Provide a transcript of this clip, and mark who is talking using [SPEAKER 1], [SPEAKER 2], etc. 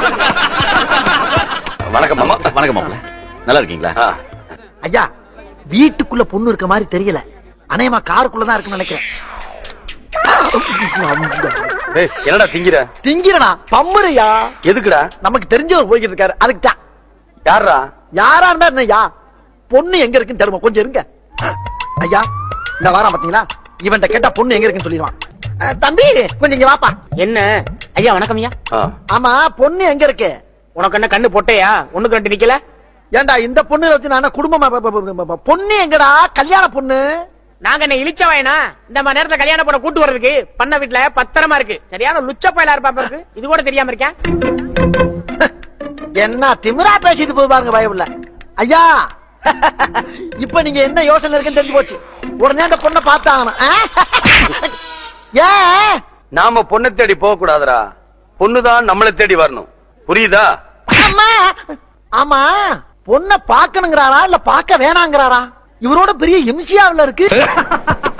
[SPEAKER 1] வணக்கம் மாமா வணக்கம் மாமா நல்லா இருக்கீங்களா
[SPEAKER 2] ஐயா வீட்டுக்குள்ள பொண்ணு இருக்க மாதிரி தெரியல அநேகமா காருக்குள்ளதான் இருக்குன்னு நினைக்கிறேன்
[SPEAKER 1] ஏய், என்னடா திங்கிற
[SPEAKER 2] திங்கிறனா பம்முறையா
[SPEAKER 1] எதுக்குடா
[SPEAKER 2] நமக்கு தெரிஞ்சவர் போய்கிட்டு இருக்காரு அதுக்கு தான்
[SPEAKER 1] யாரா
[SPEAKER 2] யாரா இருந்தா என்னய்யா பொண்ணு எங்க இருக்குன்னு தெரியுமா கொஞ்சம் இருங்க ஐயா இந்த வாரம் பாத்தீங்களா இவன்ட்ட கேட்டா பொண்ணு எங்க இருக்குன்னு சொல்லிடுவான் அஹ், தம்பி கொஞ்சம் இங்க வாப்பா
[SPEAKER 3] என்ன ஐயா வணக்கம் ஐயா
[SPEAKER 2] ஆமா பொண்ணு எங்க இருக்கு
[SPEAKER 3] உனக்கு என்ன கண்ணு பொட்டையா ஒண்ணுக்கு ரெண்டு நிக்கல
[SPEAKER 2] ஏன்டா இந்த பொண்ணு வச்சு நான் என்ன குடும்பமா ப- ப- ப- ப- பொண்ணு எங்கடா கல்யாண பொண்ணு
[SPEAKER 3] நாங்க என்ன இழிச்ச வயனா இந்த மாதிரி நேரத்துல கல்யாணம் பண்ண கூட்டு வர்றதுக்கு பண்ண வீட்டுல பத்திரமா இருக்கு சரியான லுச்ச பயலா இருப்பா இருக்கு இது கூட தெரியாம இருக்கேன்
[SPEAKER 2] என்ன திமிரா பேசிட்டு போய் பாருங்க பயமில்ல ஐயா இப்ப நீங்க என்ன யோசனை இருக்குன்னு தெரிஞ்சு போச்சு உடனே அந்த பொண்ணை பார்த்தாங்கணும் ஏன்
[SPEAKER 1] நாம பொண்ணை தேடி போக கூடாதுடா பொண்ணுதான் நம்மளை தேடி வரணும் புரியுதா
[SPEAKER 2] அம்மா ஆமா பொண்ணை பார்க்கணுங்கிறாரா இல்ல பார்க்க வேணாங்கிறாரா இவரோட பெரிய எம்சியாவில் இருக்கு